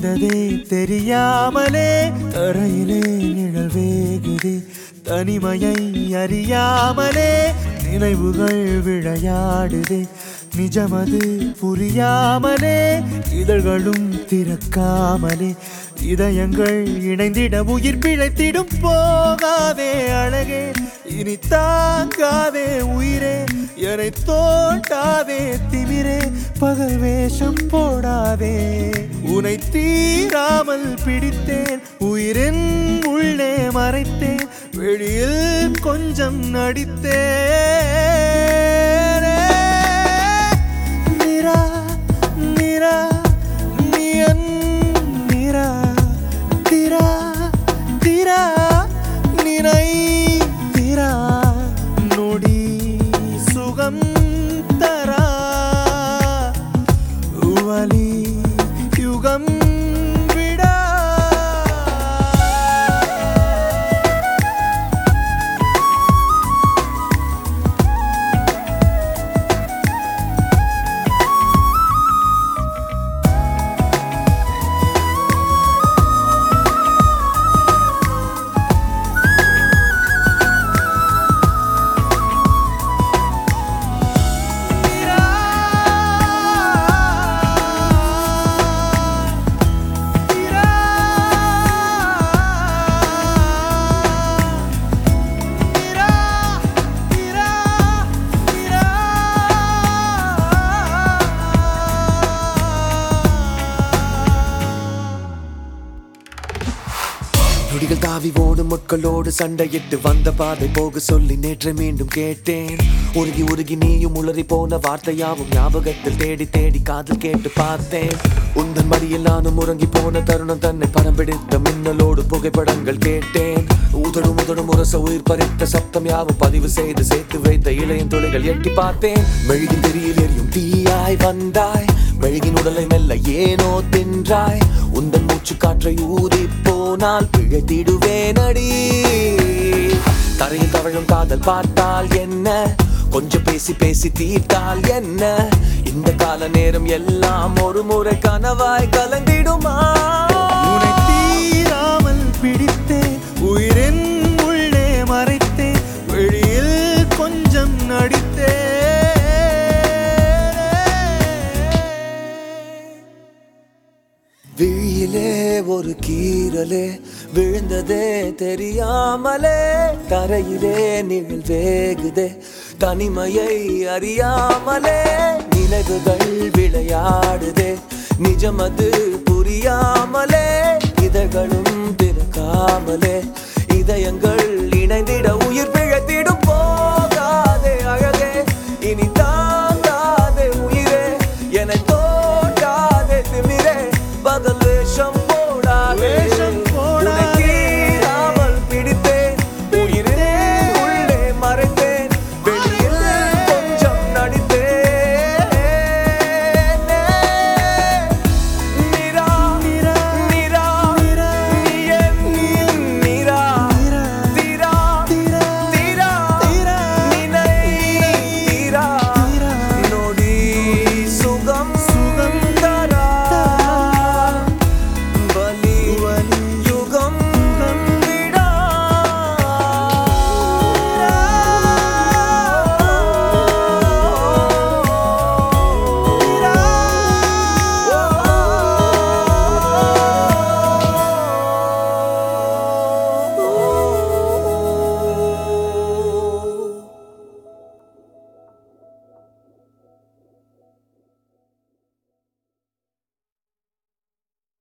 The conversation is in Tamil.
விழுந்ததே தெரியாமலே தரையிலே நிழல் வேகுதே தனிமையை அறியாமலே நினைவுகள் விளையாடுதே நிஜமது புரியாமலே இதழ்களும் திறக்காமலே இதயங்கள் இணைந்திட உயிர் பிழைத்திடும் போகாதே அழகே இனி தாங்காதே உயிரே என்னை தோண்டாதே திமிரே பகல் வேஷம் போடாதே உனை தீராமல் பிடித்தேன் உயிரின் உள்ளே மறைத்தேன் வெளியில் கொஞ்சம் நடித்தேன் நிரா நிரா நியன் நிரா திரா திரா நினை திரா நொடி சுகம் தரா வலி யுகம் விடா நொடிகள் தாவி ஓடும் முட்களோடு சண்டையிட்டு வந்த பாதை போக சொல்லி நேற்று மீண்டும் கேட்டேன் உருகி உருகி நீயும் உளறி போன வார்த்தையாவும் ஞாபகத்தில் தேடி தேடி காதல் கேட்டு பார்த்தேன் உந்தன் மடியில் நானும் உறங்கி போன தருணம் தன்னை படம் பிடித்த மின்னலோடு புகைப்படங்கள் கேட்டேன் உதடும் உதடும் உரச உயிர் பறித்த சப்தம் யாவும் பதிவு செய்து சேர்த்து வைத்த இளையன் துளைகள் எட்டி பார்த்தேன் மெழுகின் திரியில் எரியும் தீயாய் வந்தாய் மெழுகின் உடலை மெல்ல ஏனோ தின்றாய் உந்தன் மூச்சு காற்றை ஊதி போனால் பிழைத்திடுவேனடி தரையில் தவழும் காதல் பார்த்தால் என்ன கொஞ்சம் பேசி பேசி தீர்த்தால் என்ன இந்த கால நேரம் எல்லாம் ஒரு முறை கனவாய் கலந்திடுமா உனை தீராமல் பிடித்தேன் உயிரின் உள்ளே மறைத்தேன் வெளியில் கொஞ்சம் நடித்தேன் விழியிலே ஒரு கீரலே விழுந்ததே தெரியாமலே தரையிலே நிழல் வேகுதே தனிமையை அறியாமலே நினைவுகள் விளையாடுதே நிஜமது புரியாமலே இதழ்களும் திறக்காமலே இதயங்கள் இணைந்திட உயிர் பிழைத்திட